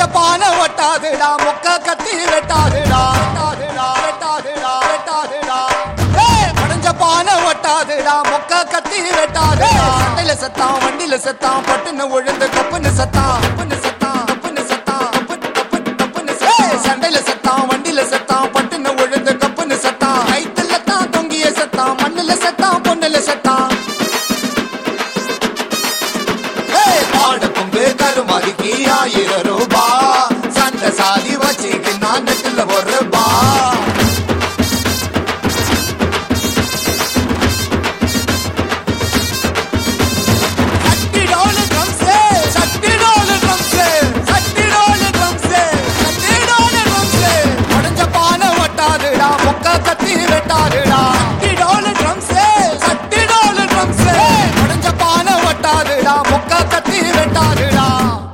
உடஞ்ச பானை ஒட்டாதுடா மொக்க கத்தி வெட்டாதுடா வெட்டாதுடா வெட்டாதுடா வெட்டாதுடா ஏய், உடஞ்ச பானை ஒட்டாதுடா மொக்க கத்தி வெட்டாதுடா சண்டையில செத்தான் வண்டியில செத்தான் பட்டுன்னு விழுந்து கப்புன்னு செத்தான் கப்புன்னு செத்தான் கப்புன்னு செத்தான் கப்பு கப்பு கப்புன்னு செத்தான் சண்டையில செத்தான் வண்டியில செத்தான் பட்டுன்னு விழுந்து கப்புன்னு செத்தான் கைத்துல தான் தொங்கிய செத்தான் மண்ணுல செத்தான் பொண்ணுல செத்தான் ஏய், பாட கொம்பு கருமாதிக்கு ஆயிரம் ரூபா சண்டை சாதி வச்சுக்கு நான் நெட்டில் ஒரு ரூபா சட்டிடோலு ட்ரம்ஸு, சட்டிடோலு ட்ரம்ஸு, சட்டிடோலு ட்ரம்ஸு, சட்டிடோலு ட்ரம்ஸு. உடைஞ்ச பானை ஒட்டாதுடா, மொக்க கத்தி வெட்டாதுடா. சட்டிடோலு ட்ரம்ஸு, சட்டிடோலு ட்ரம்ஸு. உடைஞ்ச பானை ஒட்டாதுடா, மொக்க கத்தி வெட்டாதுடா.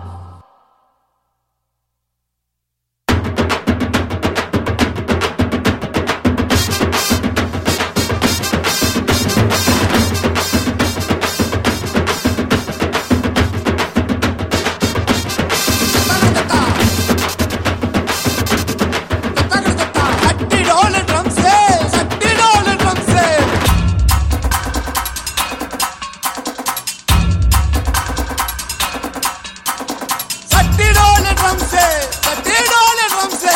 தத்தகத்தா. தத்தகத்தா. சட்டிடோலு ட்ரம்ஸு, சட்டிடோலு ட்ரம்ஸு. சட்டிடோலு ட்ரம்ஸு, சட்டிடோலு ட்ரம்ஸு.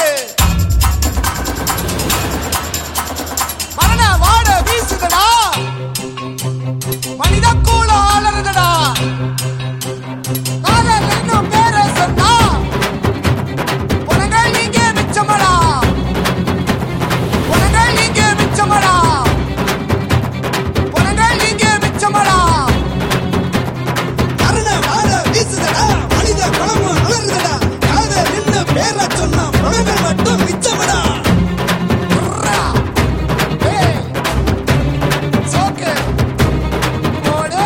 மரண வாட வீசுதடா மனித கூல ஆளறதடா காதல் என்னும் பேரை சொன்னா உனங்கள் நீங்க மிச்சமடா உனங்கள் நீங்க மிச்சமடா உனங்கள் நீங்க மிச்சமடா கருண வாழ வீசுதடா மனித குணமும் வளருதடா காதல் நின்ன பேர சொன்னா உணங்கள் மட்டும் மிச்சமடா உர்ரா. ஏய். சோக்கு. ஓடு.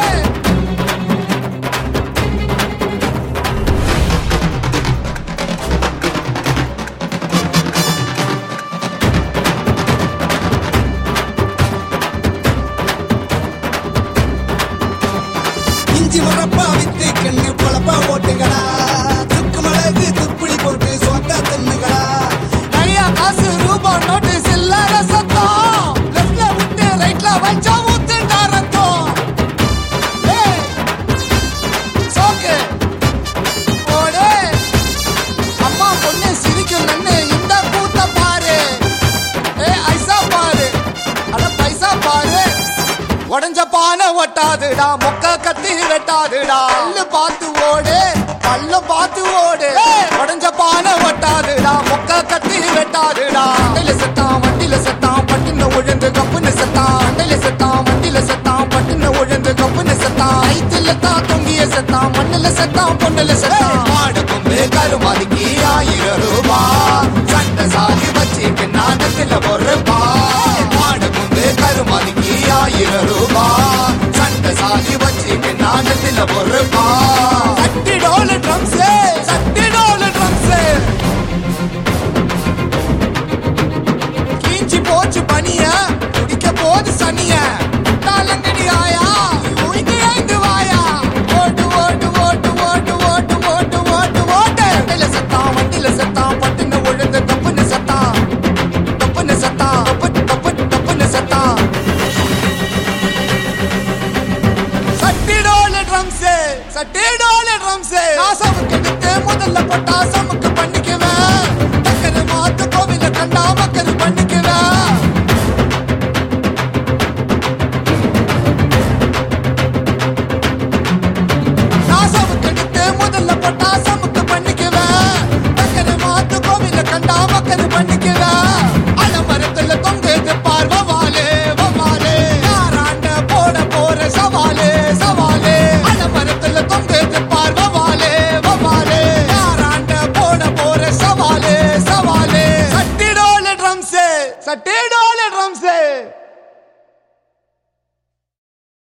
இஞ்சி முறப்பா வித்து கண்ணு பொழப்பா ஓட்டுங்கடா துக்கு மிளகு துப்புளி போட்டு சோத்தா தின்னுங்கடா நிறைய காசு ரூபா நோட்டு சில்லற சத்தம் லெஃப்ட்ல விட்டு ரைட்ல வச்சா ஊத்துண்டா ரத்தம் ஏய். சோக்கு. ஓடு. அம்மா பொண்ணு சிரிக்கும் நன்னு இந்த கூத்த பாரு ஏ ஐசா பாரு அட பைசா பாரு உடஞ்ச பானை ஒட்டாதுடா மொக்க கத்தி வெட்டாதுடா பல்லு பார்த்து ஓடு பல்ல பார்த்து ஓடு உடஞ்ச பானை ஒட்டாதுடா மொக்க கத்தி வெட்டாதுடா அண்டையில செத்தான் வண்டியில செத்தான் பட்டுன்னு விழுந்து கப்புன்னு செத்தான் அண்டையில செத்தான் வண்டியில செத்தான் பட்டுன்னு விழுந்து கப்புன்னு செத்தான் ஐத்துல தான் தொங்கிய செத்தான் மண்ணுல செத்தான் பொண்ணுல செத்தான் மாடு கொம்பு கருமாதிக்கு ஆயிரம் ரூபா சண்டை சாதி வச்சுக்கு நாடத்துல ஒரு ரூபா மாடு கொம்பு கருமாதிக்கு ஆயிரம் ரூபா சண்டை சாதி வச்சுக்கு நாடத்துல ஒரு ரூபா சட்டிடோலு ட்ரம்ஸ் சட்டிடோலு ட்ரம்ஸ் கீஞ்சி போச்சு பனிய குடிக்க போது சனிய தாளங்கடி ஆயா உயிந்து ஐந்து வாயா ஓட்டு ஓட்டு ஓட்டு ஓட்டு ஓட்டு ஓட்டு ஓட்டு ஓட்டு வண்டியில செத்தான் வண்டியில செத்தான் பட்டுன்னு விழுந்து தப்புன்னு செத்தான் தப்புன்னு செத்தான் தப்பு தப்பு தப்புன்னு செத்தான் சட்டிடோல ட்ரம்ஸ் சட்டிடோல ட்ரம்ஸ் நாசமுக்கு எடுத்து முதல்ல போட்டா சமுக்கு பண்ணிக்குவேன் டக்கரு மாத்து கோவில கண்டா மக்கரு பண்ணிக்குவேன் நாசமுக்கு எடுத்து முதல்ல போட்டா சமுக்கு பண்ணிக்குவேன் டக்கரு மாத்து கோவில கண்டா மக்கரு பண்ணிக்குவேன் அலமரத்துல தொங்குது பார்வ வாலே வவாலே யாராண்ட போட போற சவாலே சவாலே அலமரத்துல தொங்குது பார்வ வாலே வவாலே யாராண்ட போட போற சவாலே சவாலே சட்டிடோல ட்ரம்ஸ் சட்டிடோல ட்ரம்ஸ்